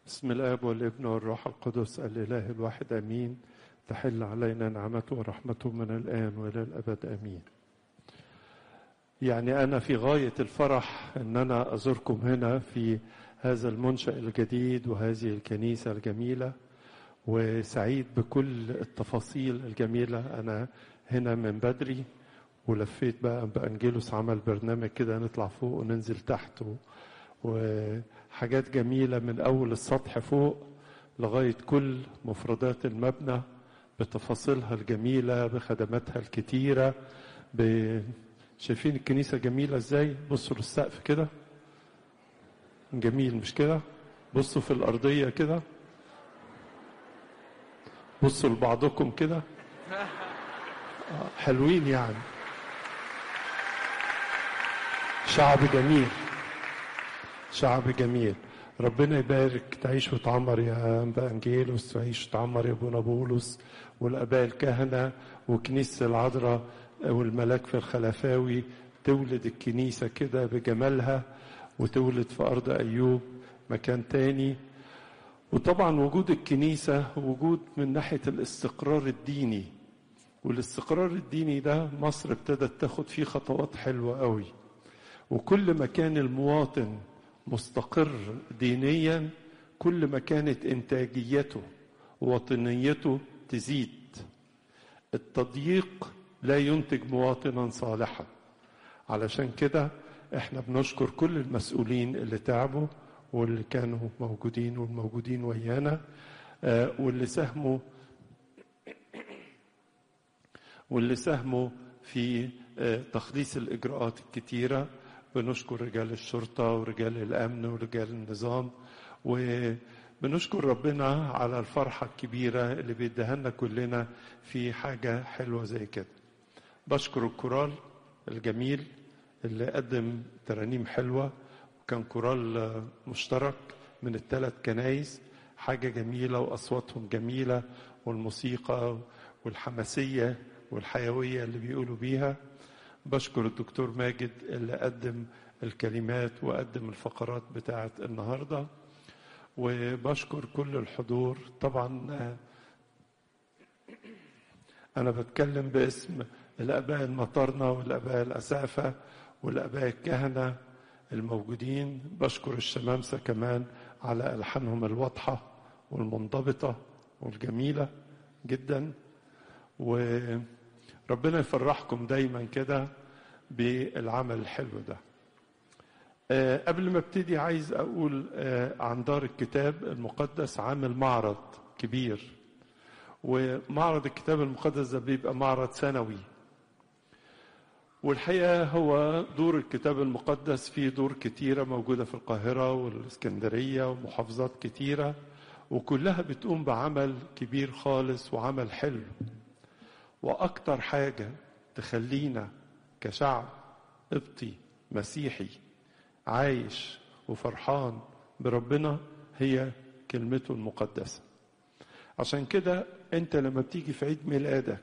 بسم الاب والابن والروح القدس الاله الواحد امين تحل علينا نعمته ورحمته من الان والى الابد امين يعني انا في غايه الفرح ان انا ازوركم هنا في هذا المنشا الجديد وهذه الكنيسه الجميله وسعيد بكل التفاصيل الجميله انا هنا من بدري ولفيت بقى بانجيلوس عمل برنامج كده نطلع فوق وننزل تحت و... وحاجات جميله من اول السطح فوق لغايه كل مفردات المبنى بتفاصيلها الجميله بخدماتها الكتيره ب... شايفين الكنيسه جميله ازاي بصوا للسقف كده جميل مش كده بصوا في الارضيه كده بصوا لبعضكم كده حلوين يعني شعب جميل شعب جميل ربنا يبارك تعيش وتعمر يا انبا انجيلوس تعيش وتعمر يا ابونا بولس والاباء الكهنه وكنيسه العذراء والملاك في الخلفاوي تولد الكنيسه كده بجمالها وتولد في ارض ايوب مكان تاني وطبعا وجود الكنيسه وجود من ناحيه الاستقرار الديني والاستقرار الديني ده مصر ابتدت تاخد فيه خطوات حلوه قوي وكل ما كان المواطن مستقر دينيا كل ما كانت انتاجيته ووطنيته تزيد التضييق لا ينتج مواطنا صالحا علشان كده احنا بنشكر كل المسؤولين اللي تعبوا واللي كانوا موجودين والموجودين ويانا آه واللي ساهموا واللي ساهموا في آه تخليص الاجراءات الكتيره بنشكر رجال الشرطه ورجال الامن ورجال النظام وبنشكر ربنا على الفرحه الكبيره اللي بيديها لنا كلنا في حاجه حلوه زي كده بشكر الكورال الجميل اللي قدم ترانيم حلوه وكان كورال مشترك من الثلاث كنايس حاجه جميله واصواتهم جميله والموسيقى والحماسيه والحيويه اللي بيقولوا بيها بشكر الدكتور ماجد اللي قدم الكلمات وقدم الفقرات بتاعت النهارده وبشكر كل الحضور طبعا انا بتكلم باسم الاباء المطرنه والاباء الاسافه والاباء الكهنه الموجودين بشكر الشمامسه كمان على الحانهم الواضحه والمنضبطه والجميله جدا وربنا يفرحكم دايما كده بالعمل الحلو ده أه قبل ما ابتدي عايز اقول أه عن دار الكتاب المقدس عامل معرض كبير ومعرض الكتاب المقدس ده بيبقى معرض سنوي والحقيقه هو دور الكتاب المقدس في دور كتيره موجوده في القاهره والاسكندريه ومحافظات كتيره وكلها بتقوم بعمل كبير خالص وعمل حلو واكتر حاجه تخلينا كشعب قبطي مسيحي عايش وفرحان بربنا هي كلمته المقدسه عشان كده انت لما بتيجي في عيد ميلادك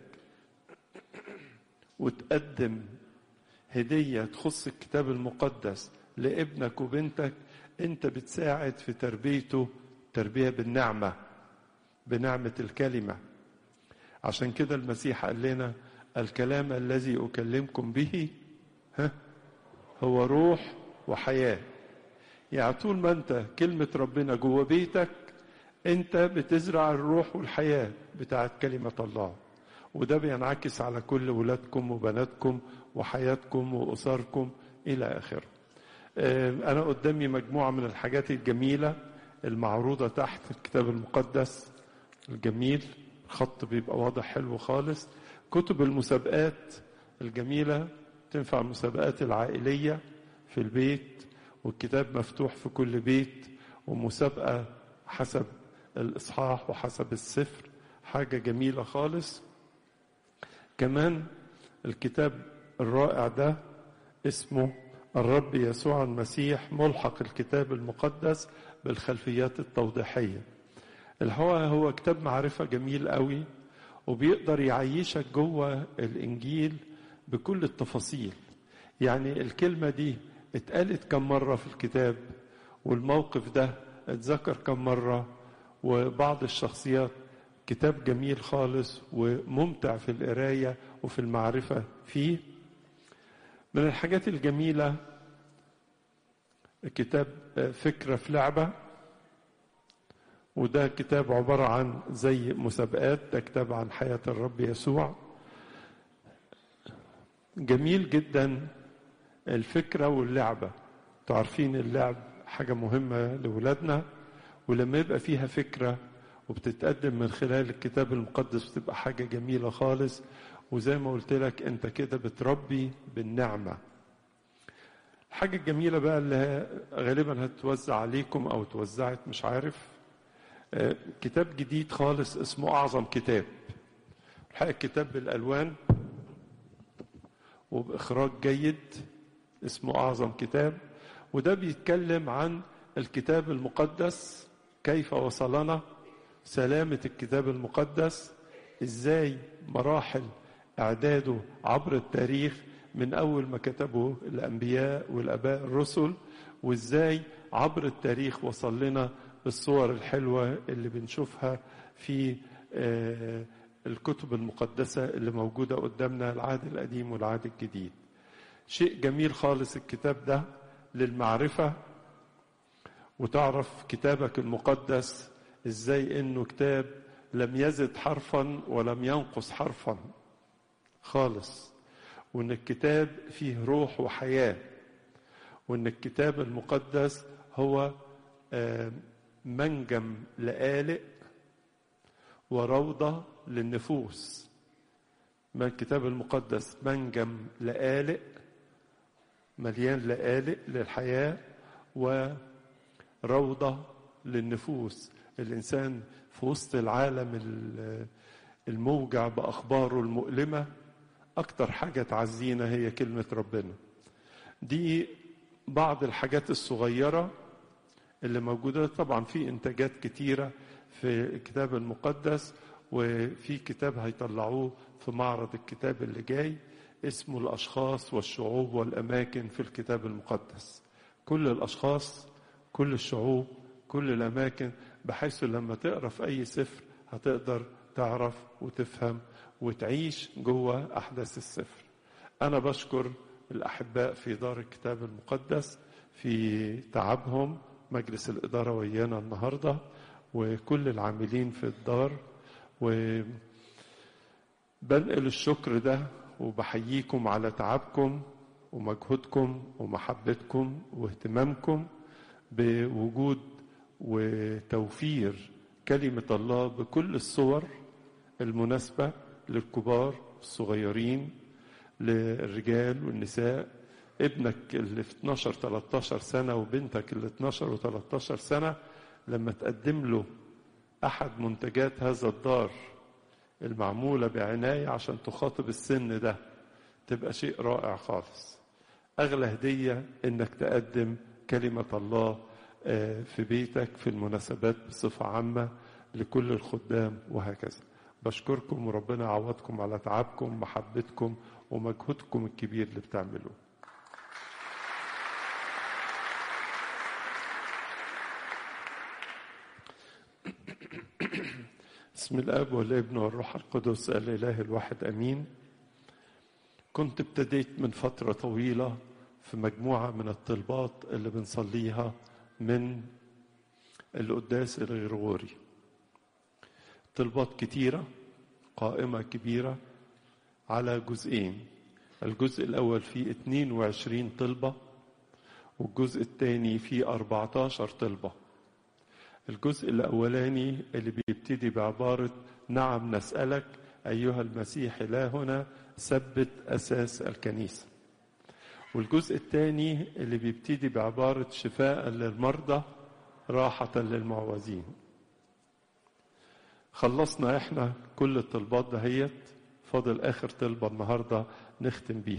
وتقدم هديه تخص الكتاب المقدس لابنك وبنتك انت بتساعد في تربيته تربيه بالنعمه بنعمه الكلمه عشان كده المسيح قال لنا الكلام الذي اكلمكم به ها هو روح وحياه يعني طول ما انت كلمه ربنا جوه بيتك انت بتزرع الروح والحياه بتاعت كلمه الله وده بينعكس على كل ولادكم وبناتكم وحياتكم واسركم الى اخره انا قدامي مجموعه من الحاجات الجميله المعروضه تحت الكتاب المقدس الجميل الخط بيبقى واضح حلو خالص كتب المسابقات الجميلة تنفع المسابقات العائلية في البيت والكتاب مفتوح في كل بيت ومسابقة حسب الإصحاح وحسب السفر حاجة جميلة خالص كمان الكتاب الرائع ده اسمه الرب يسوع المسيح ملحق الكتاب المقدس بالخلفيات التوضيحيه الهوى هو كتاب معرفة جميل قوي وبيقدر يعيشك جوه الإنجيل بكل التفاصيل يعني الكلمة دي اتقالت كم مرة في الكتاب والموقف ده اتذكر كم مرة وبعض الشخصيات كتاب جميل خالص وممتع في القراية وفي المعرفة فيه من الحاجات الجميلة كتاب فكرة في لعبة وده كتاب عبارة عن زي مسابقات ده كتاب عن حياة الرب يسوع جميل جدا الفكرة واللعبة تعرفين اللعب حاجة مهمة لولادنا ولما يبقى فيها فكرة وبتتقدم من خلال الكتاب المقدس بتبقى حاجة جميلة خالص وزي ما قلت لك انت كده بتربي بالنعمة الحاجة الجميلة بقى اللي غالبا هتوزع عليكم او توزعت مش عارف كتاب جديد خالص اسمه اعظم كتاب الحقيقة الكتاب بالالوان وباخراج جيد اسمه اعظم كتاب وده بيتكلم عن الكتاب المقدس كيف وصلنا سلامة الكتاب المقدس ازاي مراحل اعداده عبر التاريخ من اول ما كتبه الانبياء والاباء الرسل وازاي عبر التاريخ وصل لنا الصور الحلوة اللي بنشوفها في الكتب المقدسة اللي موجودة قدامنا العهد القديم والعهد الجديد شيء جميل خالص الكتاب ده للمعرفة وتعرف كتابك المقدس ازاي انه كتاب لم يزد حرفا ولم ينقص حرفا خالص وان الكتاب فيه روح وحياه وان الكتاب المقدس هو منجم لآلئ وروضة للنفوس ما الكتاب المقدس منجم لآلئ مليان لآلئ للحياة وروضة للنفوس الإنسان في وسط العالم الموجع بأخباره المؤلمة أكتر حاجة تعزينا هي كلمة ربنا دي بعض الحاجات الصغيرة اللي موجودة طبعا في إنتاجات كتيرة في الكتاب المقدس وفي كتاب هيطلعوه في معرض الكتاب اللي جاي اسمه الأشخاص والشعوب والأماكن في الكتاب المقدس كل الأشخاص كل الشعوب كل الأماكن بحيث لما تقرا في اي سفر هتقدر تعرف وتفهم وتعيش جوه احداث السفر انا بشكر الاحباء في دار الكتاب المقدس في تعبهم مجلس الاداره ويانا النهارده وكل العاملين في الدار وبنقل الشكر ده وبحييكم على تعبكم ومجهودكم ومحبتكم واهتمامكم بوجود وتوفير كلمة الله بكل الصور المناسبة للكبار الصغيرين للرجال والنساء ابنك اللي في 12 13 سنة وبنتك اللي 12 و 13 سنة لما تقدم له أحد منتجات هذا الدار المعمولة بعناية عشان تخاطب السن ده تبقى شيء رائع خالص أغلى هدية إنك تقدم كلمة الله في بيتك في المناسبات بصفة عامة لكل الخدام وهكذا بشكركم وربنا يعوضكم على تعبكم محبتكم ومجهودكم الكبير اللي بتعملوه بسم الاب والابن والروح القدس الاله الواحد امين كنت ابتديت من فتره طويله في مجموعه من الطلبات اللي بنصليها من القداس الغرغوري طلبات كتيرة قائمة كبيرة على جزئين الجزء الأول فيه 22 طلبة والجزء الثاني فيه 14 طلبة الجزء الأولاني اللي بيبتدي بعبارة نعم نسألك أيها المسيح إلهنا ثبت أساس الكنيسة والجزء الثاني اللي بيبتدي بعبارة شفاء للمرضى راحة للمعوزين خلصنا احنا كل الطلبات دهيت فاضل اخر طلبة النهاردة نختم بيها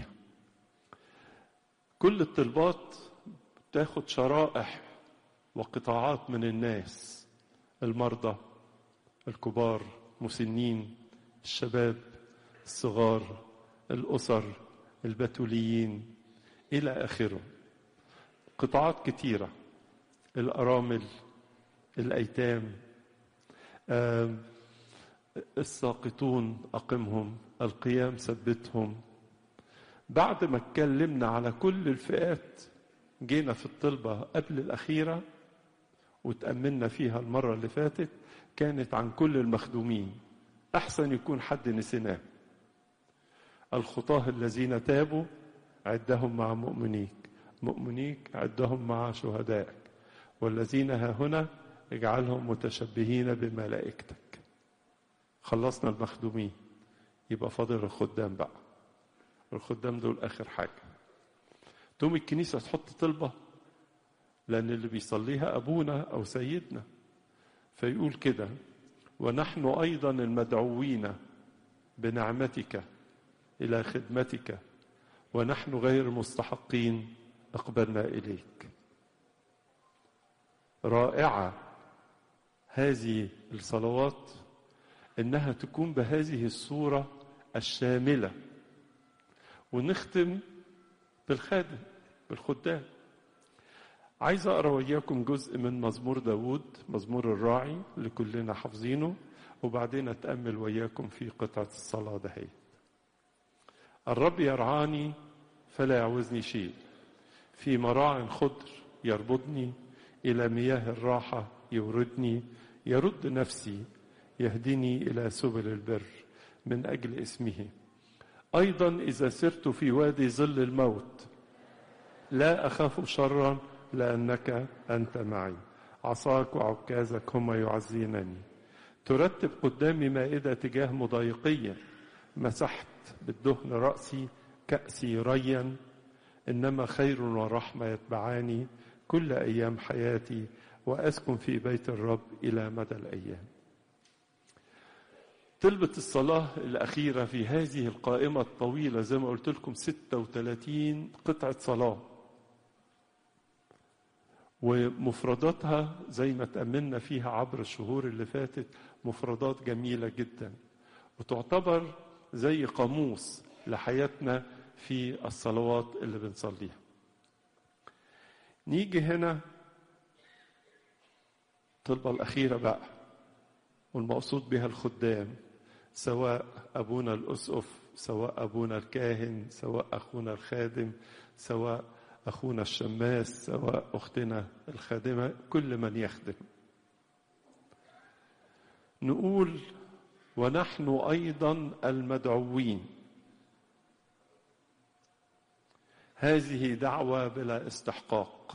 كل الطلبات تاخد شرائح وقطاعات من الناس المرضى الكبار مسنين الشباب الصغار الأسر البتوليين إلى آخره قطاعات كتيرة الأرامل الأيتام الساقطون أقمهم القيام ثبتهم بعد ما اتكلمنا على كل الفئات جينا في الطلبة قبل الأخيرة وتأملنا فيها المرة اللي فاتت كانت عن كل المخدومين أحسن يكون حد نسيناه الخطاة الذين تابوا عدهم مع مؤمنيك مؤمنيك عدهم مع شهدائك والذين ها هنا اجعلهم متشبهين بملائكتك خلصنا المخدومين يبقى فاضل الخدام بقى الخدام دول آخر حاجة تقوم الكنيسة تحط طلبة لأن اللي بيصليها أبونا أو سيدنا فيقول كده ونحن أيضا المدعوين بنعمتك إلى خدمتك ونحن غير مستحقين أقبلنا إليك رائعة هذه الصلوات إنها تكون بهذه الصورة الشاملة ونختم بالخادم بالخدام عايز أقرأ وإياكم جزء من مزمور داود مزمور الراعي اللي كلنا حافظينه وبعدين أتأمل وإياكم في قطعة الصلاة دهي الرب يرعاني فلا يعوزني شيء في مراع خضر يربطني إلى مياه الراحة يوردني يرد نفسي يهدني إلى سبل البر من أجل اسمه أيضا إذا سرت في وادي ظل الموت لا أخاف شرا لأنك أنت معي عصاك وعكازك هما يعزينني ترتب قدامي مائدة تجاه مضايقية مسحت بالدهن رأسي كأسي ريا إنما خير ورحمة يتبعاني كل أيام حياتي وأسكن في بيت الرب إلى مدى الأيام طلبة الصلاة الأخيرة في هذه القائمة الطويلة زي ما قلت لكم 36 قطعة صلاة ومفرداتها زي ما تأملنا فيها عبر الشهور اللي فاتت مفردات جميلة جدا وتعتبر زي قاموس لحياتنا في الصلوات اللي بنصليها نيجي هنا الطلبة الأخيرة بقى والمقصود بها الخدام سواء أبونا الأسقف سواء أبونا الكاهن سواء أخونا الخادم سواء أخونا الشماس سواء أختنا الخادمة كل من يخدم نقول ونحن أيضا المدعوين هذه دعوة بلا استحقاق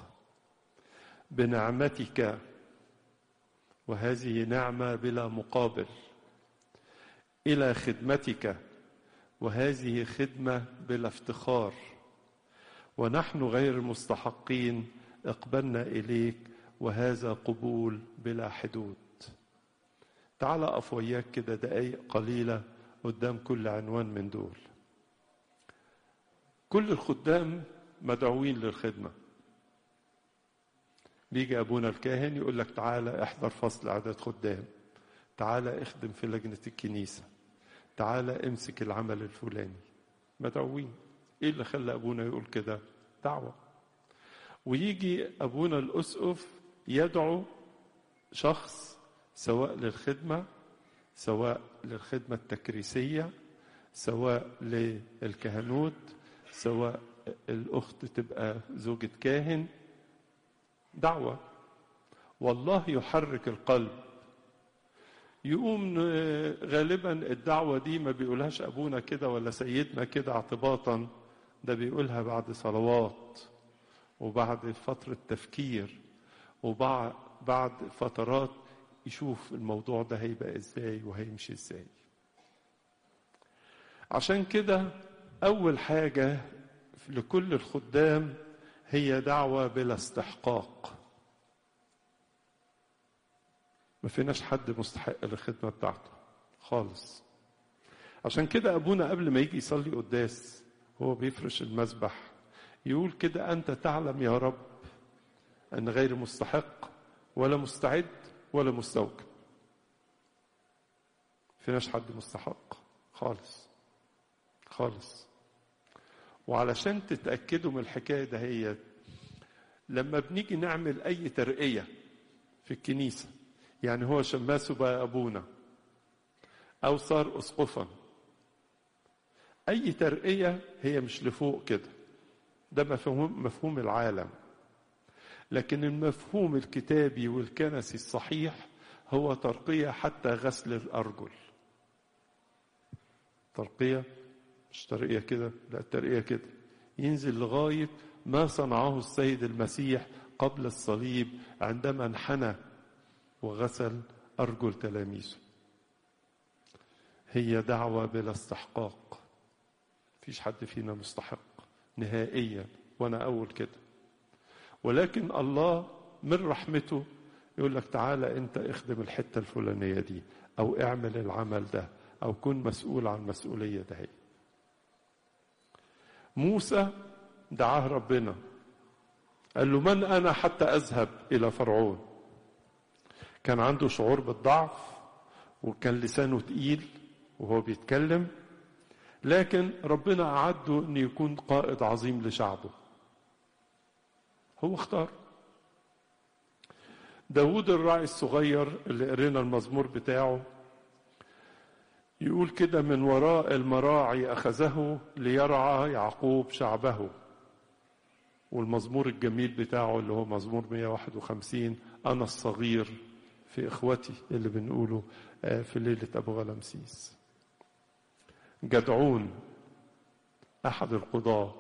بنعمتك وهذه نعمة بلا مقابل إلى خدمتك وهذه خدمة بلا افتخار ونحن غير مستحقين اقبلنا إليك وهذا قبول بلا حدود تعال أقف وياك كده دقايق قليلة قدام كل عنوان من دول كل الخدام مدعوين للخدمة بيجي أبونا الكاهن يقول لك تعالى احضر فصل عدد خدام تعالى اخدم في لجنة الكنيسة تعالى امسك العمل الفلاني مدعوين ايه اللي خلى ابونا يقول كده دعوة ويجي ابونا الاسقف يدعو شخص سواء للخدمة سواء للخدمة التكريسية سواء للكهنوت سواء الأخت تبقى زوجة كاهن دعوة والله يحرك القلب يقوم غالبا الدعوة دي ما بيقولهاش أبونا كده ولا سيدنا كده اعتباطا ده بيقولها بعد صلوات وبعد فترة تفكير وبعد بعد فترات يشوف الموضوع ده هيبقى ازاي وهيمشي ازاي عشان كده أول حاجة لكل الخدام هي دعوة بلا استحقاق ما فيناش حد مستحق للخدمة بتاعته خالص عشان كده أبونا قبل ما يجي يصلي قداس هو بيفرش المذبح يقول كده أنت تعلم يا رب أن غير مستحق ولا مستعد ولا مستوجب فيناش حد مستحق خالص خالص وعلشان تتأكدوا من الحكاية ده هي لما بنيجي نعمل أي ترقية في الكنيسة يعني هو شماسه بقى أبونا أو صار أسقفا أي ترقية هي مش لفوق كده ده مفهوم مفهوم العالم لكن المفهوم الكتابي والكنسي الصحيح هو ترقية حتى غسل الأرجل ترقية مش ترقية كده لا ترقية كده ينزل لغاية ما صنعه السيد المسيح قبل الصليب عندما انحنى وغسل أرجل تلاميذه هي دعوة بلا استحقاق فيش حد فينا مستحق نهائيا وانا اول كده ولكن الله من رحمته يقول لك تعالى انت اخدم الحته الفلانيه دي او اعمل العمل ده او كن مسؤول عن المسؤوليه ده هي. موسى دعاه ربنا قال له من انا حتى اذهب الى فرعون كان عنده شعور بالضعف وكان لسانه تقيل وهو بيتكلم لكن ربنا أعده أن يكون قائد عظيم لشعبه هو اختار داود الراعي الصغير اللي قرينا المزمور بتاعه يقول كده من وراء المراعي أخذه ليرعى يعقوب شعبه والمزمور الجميل بتاعه اللي هو مزمور 151 أنا الصغير في إخوتي اللي بنقوله في ليلة أبو غلمسيس جدعون أحد القضاة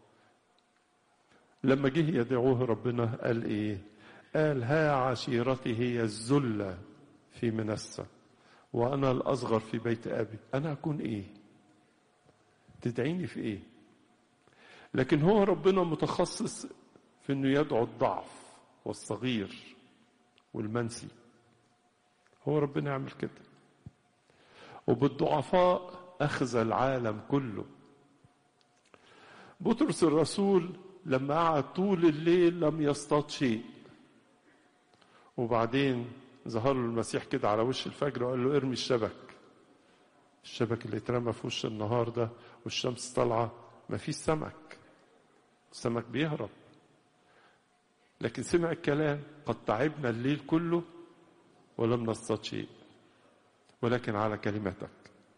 لما جه يدعوه ربنا قال إيه قال ها عشيرتي هي الذلة في منسى وأنا الأصغر في بيت أبي أنا أكون إيه تدعيني في إيه لكن هو ربنا متخصص في أنه يدعو الضعف والصغير والمنسي هو ربنا يعمل كده وبالضعفاء أخذ العالم كله بطرس الرسول لما قعد طول الليل لم يصطاد شيء وبعدين ظهر له المسيح كده على وش الفجر وقال له ارمي الشبك الشبك اللي اترمى في وش النهار ده والشمس طالعه ما فيش سمك السمك بيهرب لكن سمع الكلام قد تعبنا الليل كله ولم نصطاد شيء ولكن على كلمتك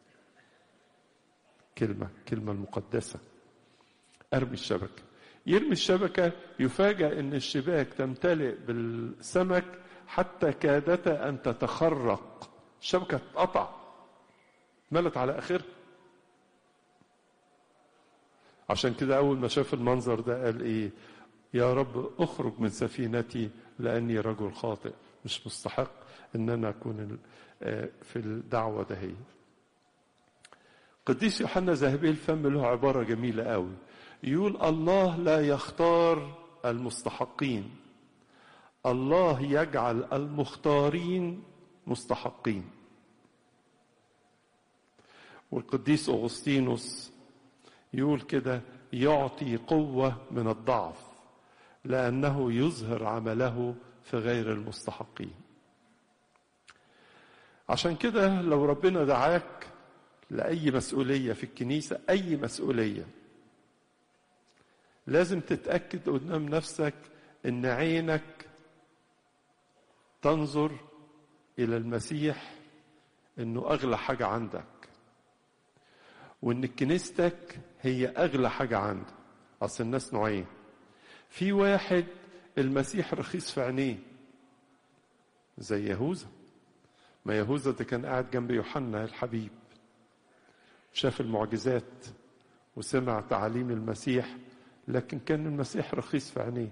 كلمة كلمة المقدسة أرمي الشبكة يرمي الشبكة يفاجأ أن الشباك تمتلئ بالسمك حتى كادت أن تتخرق الشبكة تتقطع ملت على آخرها عشان كده أول ما شاف المنظر ده قال إيه يا رب اخرج من سفينتي لأني رجل خاطئ مش مستحق أن أنا أكون في الدعوة ده هي قديس يوحنا ذهبي الفم له عبارة جميلة قوي يقول الله لا يختار المستحقين الله يجعل المختارين مستحقين والقديس أغسطينوس يقول كده يعطي قوة من الضعف لأنه يظهر عمله في غير المستحقين عشان كده لو ربنا دعاك لأي مسؤولية في الكنيسة أي مسؤولية لازم تتأكد قدام نفسك إن عينك تنظر إلى المسيح إنه أغلى حاجة عندك وإن كنيستك هي أغلى حاجة عندك أصل الناس نوعين في واحد المسيح رخيص في عينيه زي يهوذا ما يهوذا ده كان قاعد جنب يوحنا الحبيب شاف المعجزات وسمع تعاليم المسيح لكن كان المسيح رخيص في عينيه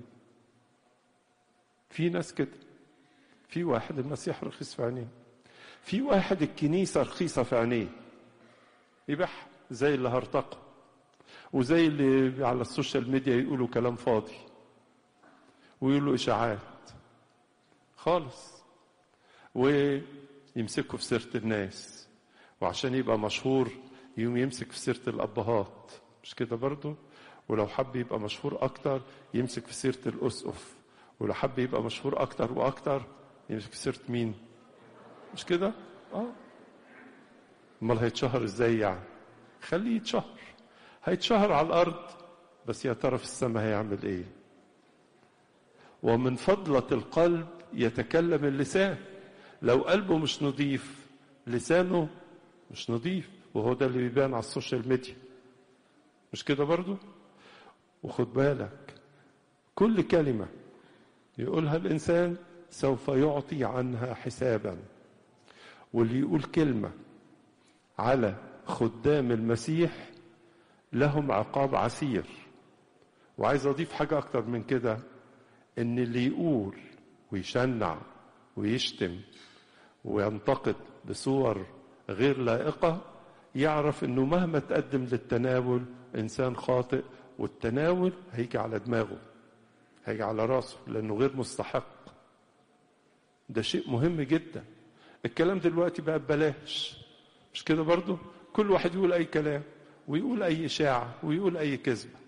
في ناس كده في واحد المسيح رخيص في عينيه في واحد الكنيسة رخيصة في عينيه يبح زي اللي هرتقى وزي اللي على السوشيال ميديا يقولوا كلام فاضي ويقولوا إشاعات خالص ويمسكوا في سيرة الناس وعشان يبقى مشهور يقوم يمسك في سيرة الأبهات مش كده برضو ولو حب يبقى مشهور أكتر يمسك في سيرة الأسقف ولو حب يبقى مشهور أكتر وأكتر يمسك في سيرة مين مش كده اه امال هيتشهر ازاي يعني خليه يتشهر هيتشهر على الارض بس يا ترى في السماء هيعمل ايه ومن فضلة القلب يتكلم اللسان لو قلبه مش نظيف لسانه مش نظيف وهو ده اللي بيبان على السوشيال ميديا مش كده برضو وخد بالك كل كلمة يقولها الإنسان سوف يعطي عنها حسابا واللي يقول كلمة على خدام المسيح لهم عقاب عسير وعايز أضيف حاجة أكتر من كده إن اللي يقول ويشنع ويشتم وينتقد بصور غير لائقة يعرف إنه مهما تقدم للتناول إنسان خاطئ والتناول هيجي على دماغه هيجي على راسه لأنه غير مستحق ده شيء مهم جدا الكلام دلوقتي بقى ببلاش مش كده برضو كل واحد يقول أي كلام ويقول أي إشاعة ويقول أي كذبة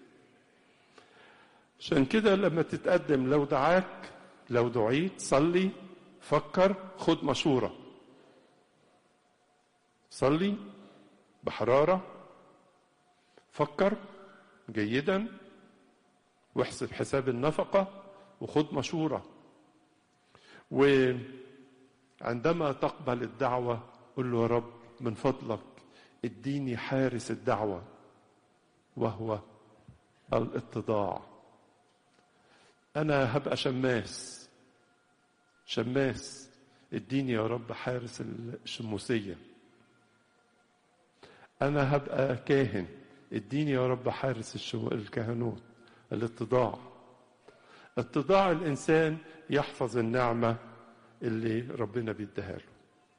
عشان كده لما تتقدم لو دعاك لو دعيت صلي فكر خد مشورة صلي بحرارة فكر جيدا واحسب حساب النفقة وخد مشورة وعندما تقبل الدعوة قل له يا رب من فضلك اديني حارس الدعوة وهو الاتضاع أنا هبقى شماس شماس اديني يا رب حارس الشموسية أنا هبقى كاهن اديني يا رب حارس الشو... الكهنوت الاتضاع اتضاع الإنسان يحفظ النعمة اللي ربنا بيديها له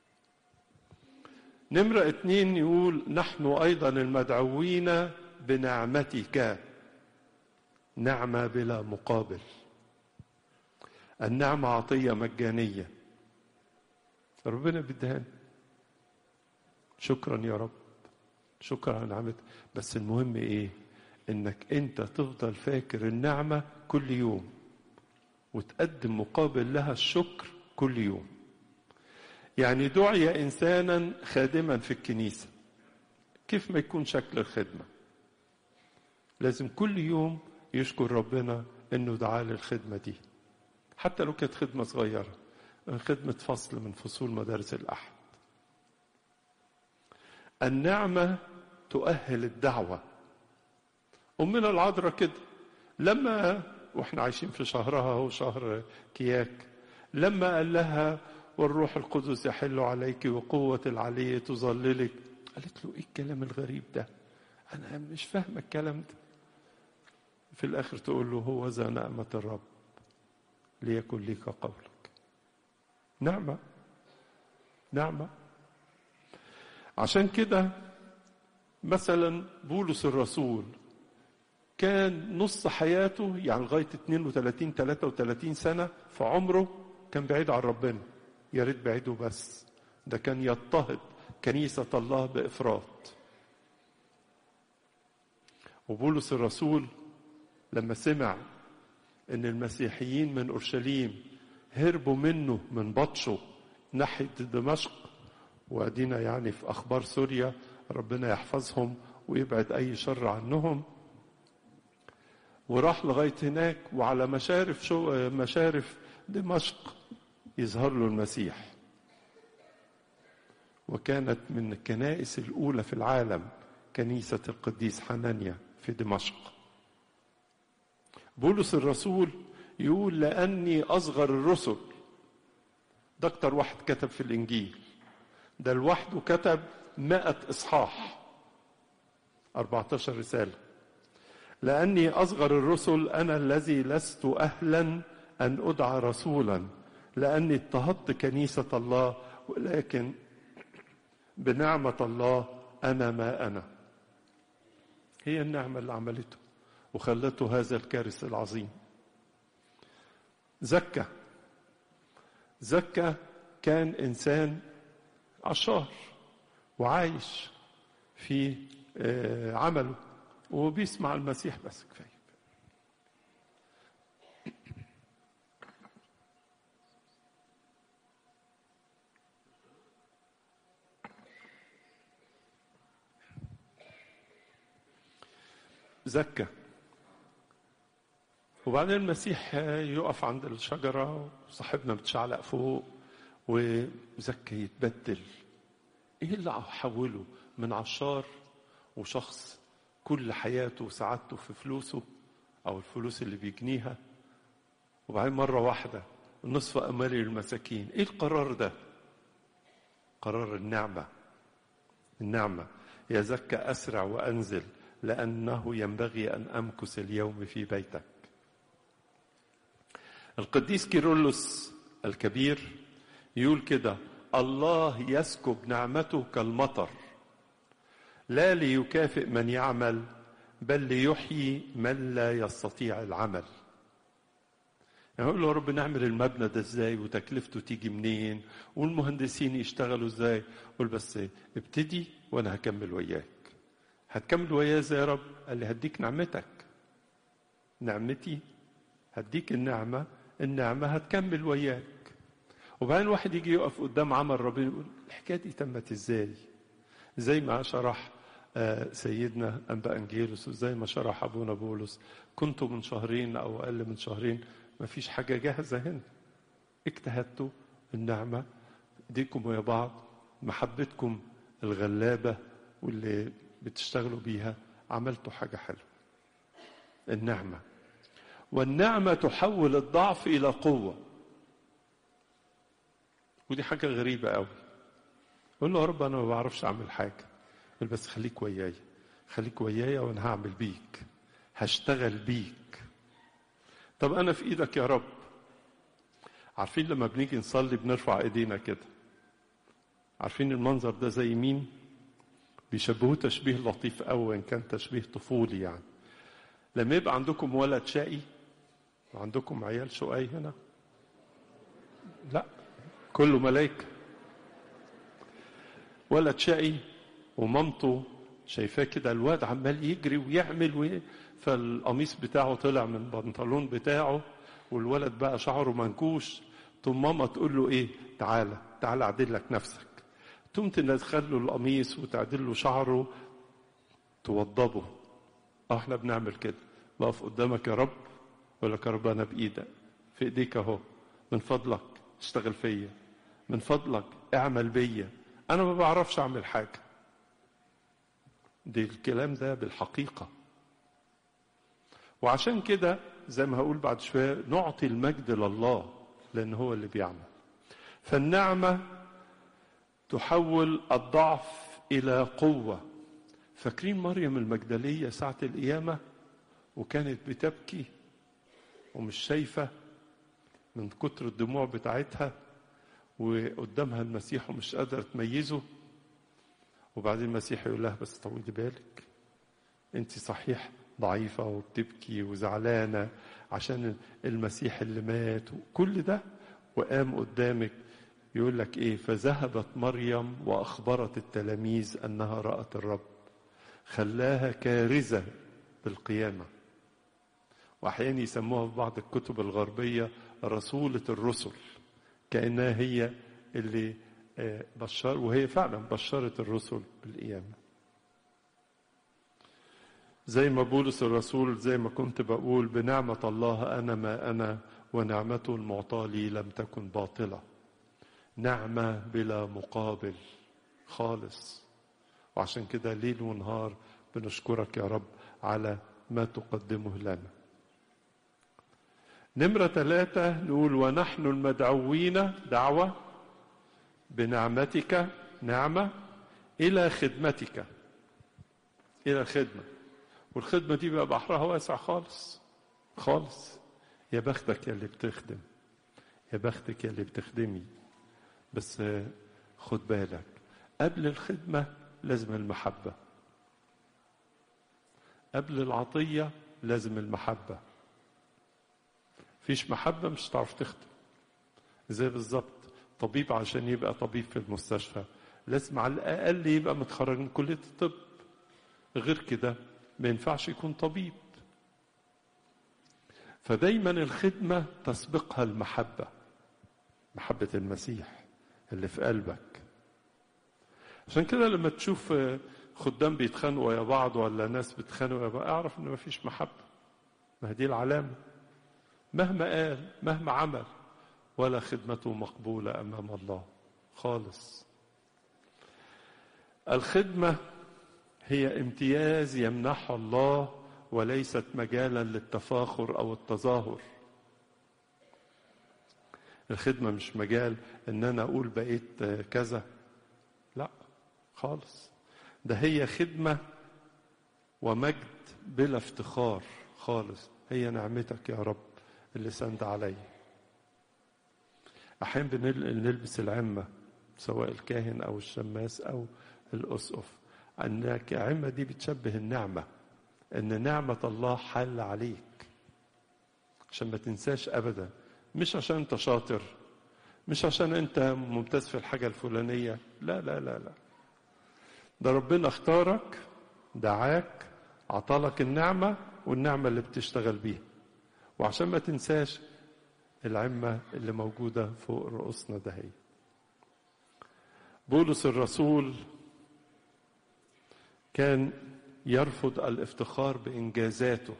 نمرة اتنين يقول نحن أيضا المدعوين بنعمتك نعمة بلا مقابل النعمة عطية مجانية ربنا بيديها شكرا يا رب شكرا على نعمتك بس المهم ايه انك انت تفضل فاكر النعمة كل يوم وتقدم مقابل لها الشكر كل يوم يعني دعي انسانا خادما في الكنيسة كيف ما يكون شكل الخدمة لازم كل يوم يشكر ربنا انه دعاه للخدمة دي حتى لو كانت خدمة صغيرة خدمة فصل من فصول مدارس الأحد النعمة تؤهل الدعوة أمنا العذراء كده لما واحنا عايشين في شهرها هو شهر كياك لما قال لها والروح القدس يحل عليك وقوة العلي تظللك قالت له ايه الكلام الغريب ده انا مش فاهمة الكلام ده في الاخر تقول له هو ذا نعمة الرب ليكن لك قولك نعمة نعمة عشان كده مثلا بولس الرسول كان نص حياته يعني لغاية 32 33 سنة في عمره كان بعيد عن ربنا يا ريت بعيده بس ده كان يضطهد كنيسة الله بإفراط وبولس الرسول لما سمع ان المسيحيين من اورشليم هربوا منه من بطشه ناحيه دمشق وادينا يعني في اخبار سوريا ربنا يحفظهم ويبعد اي شر عنهم وراح لغايه هناك وعلى مشارف شو مشارف دمشق يظهر له المسيح وكانت من الكنائس الاولى في العالم كنيسه القديس حنانيا في دمشق بولس الرسول يقول لأني أصغر الرسل ده أكتر واحد كتب في الإنجيل ده لوحده كتب مائة إصحاح 14 رسالة لأني أصغر الرسل أنا الذي لست أهلا أن أدعى رسولا لأني اضطهدت كنيسة الله ولكن بنعمة الله أنا ما أنا هي النعمة اللي عملته وخلته هذا الكارث العظيم زكى زكى كان انسان عشار وعايش في عمله وبيسمع المسيح بس كفايه زكى وبعدين المسيح يقف عند الشجرة وصاحبنا بتشعلق فوق وزكى يتبدل ايه اللي حوله من عشار وشخص كل حياته وسعادته في فلوسه او الفلوس اللي بيجنيها وبعدين مرة واحدة نصف أمالي للمساكين إيه القرار ده قرار النعمة النعمة يا زكى أسرع وأنزل لأنه ينبغي أن أمكث اليوم في بيتك القديس كيرلس الكبير يقول كده الله يسكب نعمته كالمطر لا ليكافئ من يعمل بل ليحيي من لا يستطيع العمل يعني اقول له يا رب نعمل المبنى ده ازاي وتكلفته تيجي منين والمهندسين يشتغلوا ازاي قول بس ابتدي وانا هكمل وياك هتكمل وياي ازاي يا رب قال لي هديك نعمتك نعمتي هديك النعمة النعمة هتكمل وياك وبعدين واحد يجي يقف قدام عمل ربنا يقول الحكاية دي تمت ازاي زي ما شرح سيدنا أنبا أنجيلوس وزي ما شرح أبونا بولس كنتوا من شهرين أو أقل من شهرين ما فيش حاجة جاهزة هنا اجتهدتوا النعمة ايديكم ويا بعض محبتكم الغلابة واللي بتشتغلوا بيها عملتوا حاجة حلوة النعمة والنعمة تحول الضعف إلى قوة ودي حاجة غريبة قوي قول له يا رب أنا ما بعرفش أعمل حاجة قل بس خليك وياي خليك ويايا وأنا هعمل بيك هشتغل بيك طب أنا في إيدك يا رب عارفين لما بنيجي نصلي بنرفع إيدينا كده عارفين المنظر ده زي مين بيشبهوه تشبيه لطيف قوي وإن كان تشبيه طفولي يعني لما يبقى عندكم ولد شقي وعندكم عيال شقي هنا لا كله ملايكة ولد شقي ومامته شايفاه كده الواد عمال يجري ويعمل و... فالقميص بتاعه طلع من البنطلون بتاعه والولد بقى شعره منكوش ثم ماما تقول له ايه تعالى تعالى اعدل لك نفسك تقوم تدخل له القميص وتعدل له شعره توضبه اه احنا بنعمل كده بقف قدامك يا رب اقول لك يا رب انا بايدك في ايديك اهو من فضلك اشتغل فيا من فضلك اعمل بيا انا ما بعرفش اعمل حاجه دي الكلام ده بالحقيقه وعشان كده زي ما هقول بعد شويه نعطي المجد لله لان هو اللي بيعمل فالنعمه تحول الضعف الى قوه فاكرين مريم المجدليه ساعه القيامه وكانت بتبكي ومش شايفه من كتر الدموع بتاعتها وقدامها المسيح ومش قادره تميزه وبعدين المسيح يقول لها بس طولي بالك انت صحيح ضعيفة وبتبكي وزعلانة عشان المسيح اللي مات وكل ده وقام قدامك يقول لك ايه فذهبت مريم واخبرت التلاميذ انها رأت الرب خلاها كارثة بالقيامة واحيانا يسموها في بعض الكتب الغربية رسولة الرسل كأنها هي اللي بشر وهي فعلا بشرت الرسل بالقيامة زي ما بولس الرسول زي ما كنت بقول بنعمة الله أنا ما أنا ونعمته المعطاة لي لم تكن باطلة نعمة بلا مقابل خالص وعشان كده ليل ونهار بنشكرك يا رب على ما تقدمه لنا نمرة ثلاثة نقول ونحن المدعوين دعوة بنعمتك نعمة إلى خدمتك إلى الخدمة والخدمة دي بقى بحرها واسع خالص خالص يا بختك يا اللي بتخدم يا بختك يا اللي بتخدمي بس خد بالك قبل الخدمة لازم المحبة قبل العطية لازم المحبة فيش محبة مش هتعرف تخدم زي بالظبط طبيب عشان يبقى طبيب في المستشفى لازم على الأقل يبقى متخرج من كلية الطب غير كده ما ينفعش يكون طبيب فدايما الخدمة تسبقها المحبة محبة المسيح اللي في قلبك عشان كده لما تشوف خدام بيتخانقوا يا بعض ولا ناس بتخانقوا يا بعض اعرف ان مفيش محبة ما دي العلامة مهما قال مهما عمل ولا خدمته مقبولة أمام الله خالص الخدمة هي امتياز يمنحه الله وليست مجالا للتفاخر أو التظاهر الخدمة مش مجال ان انا اقول بقيت كذا لا خالص ده هي خدمة ومجد بلا افتخار خالص هي نعمتك يا رب اللي سند علي احيانا بنلبس العمة سواء الكاهن او الشماس او الاسقف ان العمة دي بتشبه النعمة ان نعمة الله حل عليك عشان ما تنساش ابدا مش عشان انت شاطر مش عشان انت ممتاز في الحاجة الفلانية لا لا لا لا ده ربنا اختارك دعاك عطالك النعمة والنعمة اللي بتشتغل بيها وعشان ما تنساش العمة اللي موجودة فوق رؤوسنا ده هي بولس الرسول كان يرفض الافتخار بإنجازاته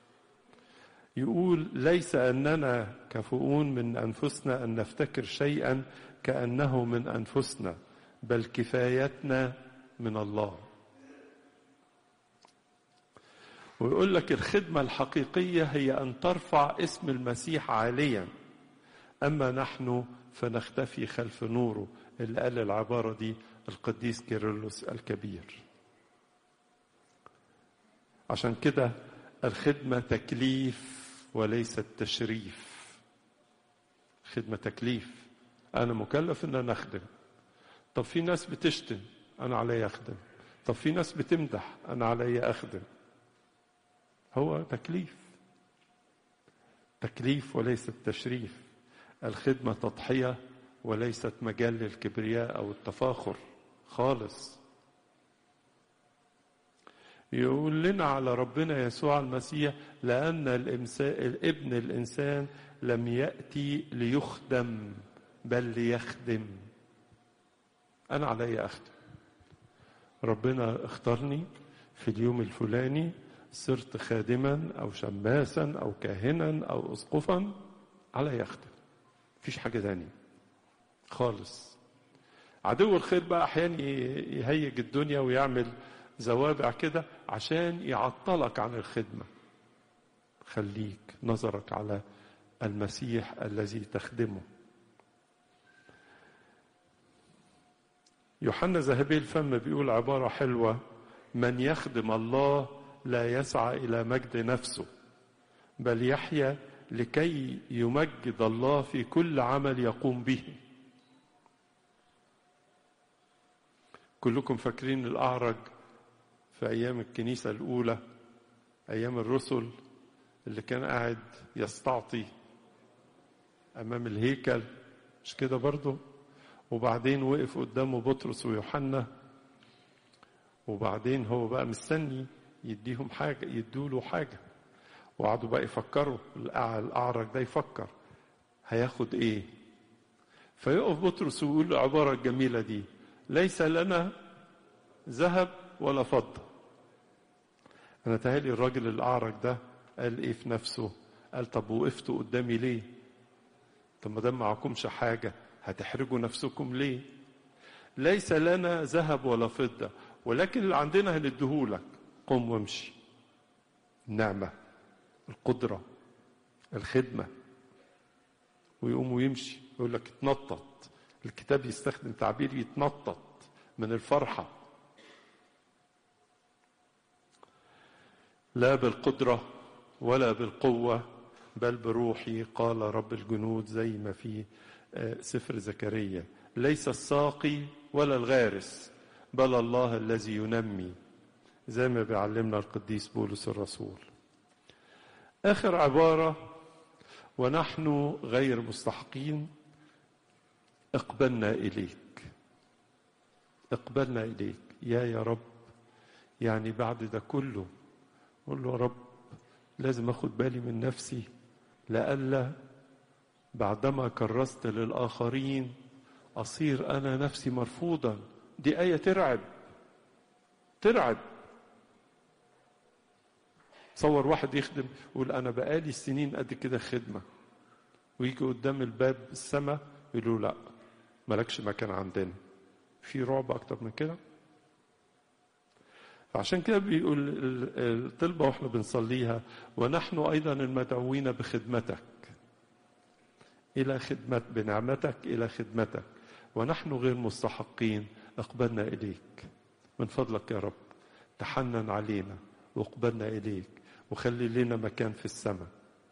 يقول ليس أننا كفؤون من أنفسنا أن نفتكر شيئا كأنه من أنفسنا بل كفايتنا من الله ويقول لك الخدمة الحقيقية هي أن ترفع اسم المسيح عاليا أما نحن فنختفي خلف نوره اللي قال العبارة دي القديس كيرلس الكبير عشان كده الخدمة تكليف وليس التشريف خدمة تكليف أنا مكلف إن أنا أخدم طب في ناس بتشتم أنا علي أخدم طب في ناس بتمدح أنا علي أخدم هو تكليف تكليف وليس التشريف الخدمة تضحية وليست مجال للكبرياء أو التفاخر خالص يقول لنا على ربنا يسوع المسيح لأن الابن الإنسان لم يأتي ليخدم بل ليخدم أنا علي أخدم ربنا اختارني في اليوم الفلاني صرت خادما أو شماسا أو كاهنا أو أسقفا علي أخدم مفيش حاجة تانية خالص عدو الخير بقى أحيانا يهيج الدنيا ويعمل زوابع كده عشان يعطلك عن الخدمة خليك نظرك على المسيح الذي تخدمه يوحنا ذهبي الفم بيقول عبارة حلوة من يخدم الله لا يسعى إلى مجد نفسه بل يحيا لكي يمجد الله في كل عمل يقوم به كلكم فاكرين الأعرج في أيام الكنيسة الأولى أيام الرسل اللي كان قاعد يستعطي أمام الهيكل مش كده برضه وبعدين وقف قدامه بطرس ويوحنا وبعدين هو بقى مستني يديهم حاجة يدوله حاجة وقعدوا بقى يفكروا الأعرج ده يفكر هياخد إيه فيقف بطرس ويقول العبارة الجميلة دي ليس لنا ذهب ولا فضة أنا تهيألي الراجل الأعرج ده قال إيه في نفسه قال طب وقفتوا قدامي ليه طب ما دام معكمش حاجة هتحرجوا نفسكم ليه ليس لنا ذهب ولا فضة ولكن اللي عندنا هنديهولك قم وامشي النعمة القدرة الخدمة ويقوم ويمشي يقول لك اتنطط الكتاب يستخدم تعبير يتنطط من الفرحة لا بالقدرة ولا بالقوة بل بروحي قال رب الجنود زي ما في سفر زكريا ليس الساقي ولا الغارس بل الله الذي ينمي زي ما بيعلمنا القديس بولس الرسول آخر عبارة ونحن غير مستحقين اقبلنا إليك اقبلنا إليك يا يا رب يعني بعد ده كله قول له يا رب لازم اخد بالي من نفسي لئلا بعدما كرست للآخرين أصير أنا نفسي مرفوضا دي آية ترعب ترعب تصور واحد يخدم يقول انا بقالي سنين قد كده خدمه ويجي قدام الباب السماء يقولوا لا مالكش مكان عندنا في رعب اكتر من كده فعشان كده بيقول الطلبة واحنا بنصليها ونحن أيضا المدعوين بخدمتك إلى خدمة بنعمتك إلى خدمتك ونحن غير مستحقين اقبلنا إليك من فضلك يا رب تحنن علينا واقبلنا إليك وخلي لنا مكان في السماء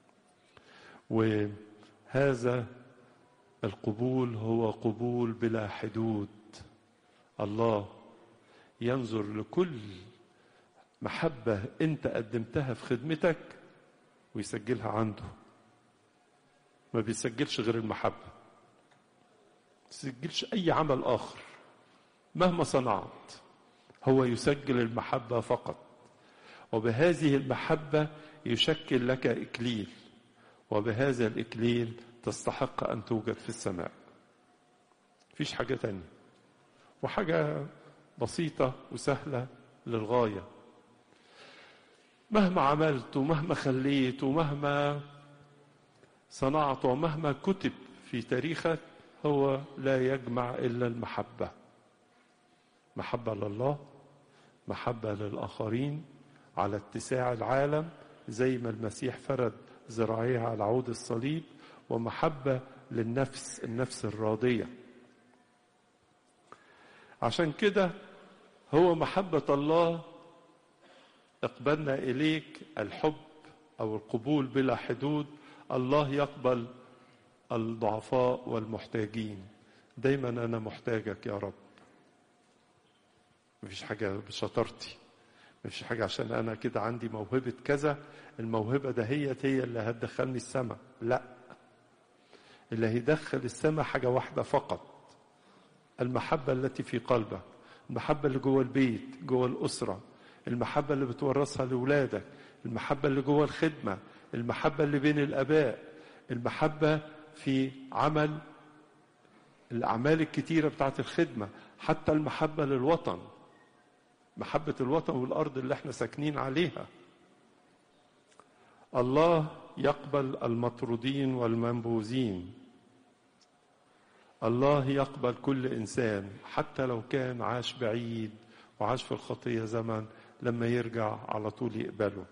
وهذا القبول هو قبول بلا حدود الله ينظر لكل محبة أنت قدمتها في خدمتك ويسجلها عنده ما بيسجلش غير المحبة ما بيسجلش أي عمل آخر مهما صنعت هو يسجل المحبة فقط وبهذه المحبة يشكل لك إكليل وبهذا الإكليل تستحق أن توجد في السماء فيش حاجة تانية وحاجة بسيطة وسهلة للغاية مهما عملت ومهما خليت ومهما صنعت ومهما كتب في تاريخك هو لا يجمع إلا المحبة محبة لله محبة للآخرين على اتساع العالم زي ما المسيح فرد ذراعيه على عود الصليب ومحبة للنفس النفس الراضية عشان كده هو محبة الله اقبلنا إليك الحب أو القبول بلا حدود الله يقبل الضعفاء والمحتاجين دايما أنا محتاجك يا رب مفيش حاجة بشطارتي مفيش حاجة عشان أنا كده عندي موهبة كذا الموهبة دهيت هي اللي هتدخلني السماء لا اللي هيدخل السماء حاجة واحدة فقط المحبة التي في قلبك المحبة اللي جوه البيت جوه الأسرة المحبة اللي بتورثها لأولادك المحبة اللي جوه الخدمة المحبة اللي بين الآباء المحبة في عمل الأعمال الكتيرة بتاعت الخدمة حتى المحبة للوطن محبة الوطن والأرض اللي احنا ساكنين عليها الله يقبل المطرودين والمنبوذين الله يقبل كل إنسان حتى لو كان عاش بعيد وعاش في الخطية زمن لما يرجع على طول يقبله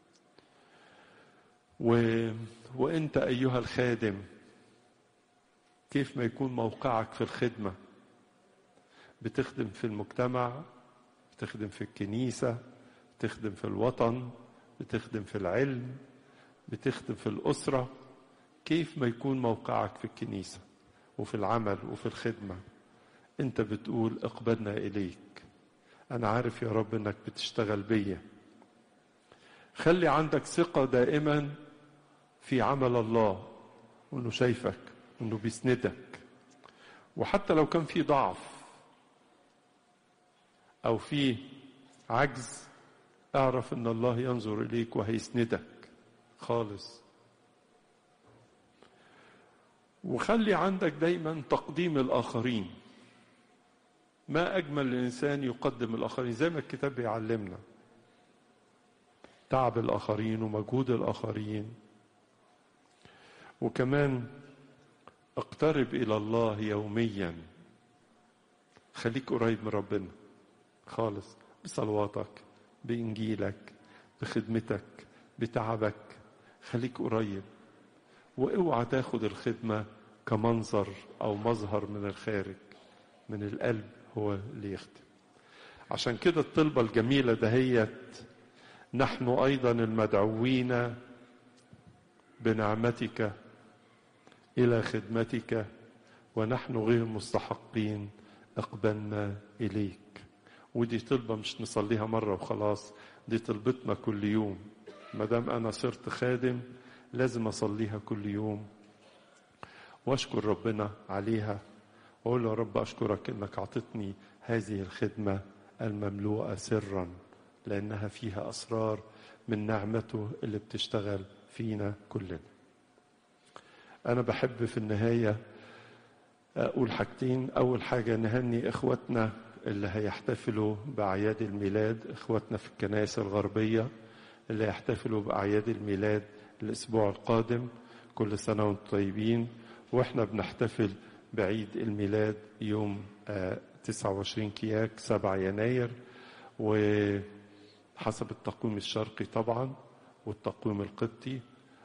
و... وانت ايها الخادم كيف ما يكون موقعك في الخدمه بتخدم في المجتمع بتخدم في الكنيسه بتخدم في الوطن بتخدم في العلم بتخدم في الاسره كيف ما يكون موقعك في الكنيسه وفي العمل وفي الخدمه انت بتقول اقبلنا اليك انا عارف يا رب انك بتشتغل بيا خلي عندك ثقة دائما في عمل الله وانه شايفك وانه بيسندك وحتى لو كان في ضعف او في عجز اعرف ان الله ينظر اليك وهيسندك خالص وخلي عندك دايما تقديم الاخرين ما اجمل الانسان يقدم الاخرين زي ما الكتاب بيعلمنا تعب الآخرين ومجهود الآخرين وكمان اقترب إلى الله يوميا خليك قريب من ربنا خالص بصلواتك بإنجيلك بخدمتك بتعبك خليك قريب واوعى تاخد الخدمة كمنظر أو مظهر من الخارج من القلب هو اللي يخدم عشان كده الطلبة الجميلة دهيت نحن ايضا المدعوين بنعمتك الى خدمتك ونحن غير مستحقين اقبلنا اليك ودي طلبه مش نصليها مره وخلاص دي طلبتنا كل يوم ما دام انا صرت خادم لازم اصليها كل يوم واشكر ربنا عليها واقول له يا رب اشكرك انك اعطتني هذه الخدمه المملوءه سرا لأنها فيها أسرار من نعمته اللي بتشتغل فينا كلنا أنا بحب في النهاية أقول حاجتين أول حاجة نهني إخواتنا اللي هيحتفلوا بأعياد الميلاد إخواتنا في الكنائس الغربية اللي يحتفلوا بأعياد الميلاد الأسبوع القادم كل سنة وانتم طيبين وإحنا بنحتفل بعيد الميلاد يوم 29 كياك 7 يناير وحسب التقويم الشرقي طبعا والتقويم القبطي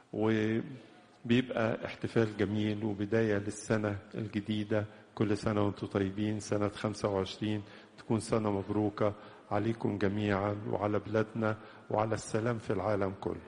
وبيبقى احتفال جميل وبداية للسنة الجديدة كل سنة وانتم طيبين سنة 25 تكون سنة مبروكة عليكم جميعا وعلى بلادنا وعلى السلام في العالم كله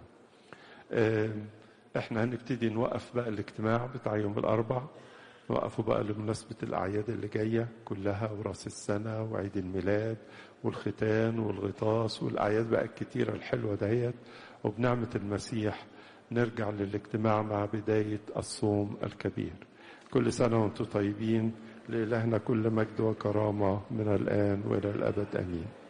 احنا هنبتدي نوقف بقى الاجتماع بتاع يوم الاربع نوقفه بقى لمناسبة الأعياد اللي جاية كلها وراس السنة وعيد الميلاد والختان والغطاس والأعياد بقى الكتيرة الحلوة دهيت وبنعمة المسيح نرجع للاجتماع مع بداية الصوم الكبير كل سنة وانتم طيبين لإلهنا كل مجد وكرامة من الآن وإلى الأبد آمين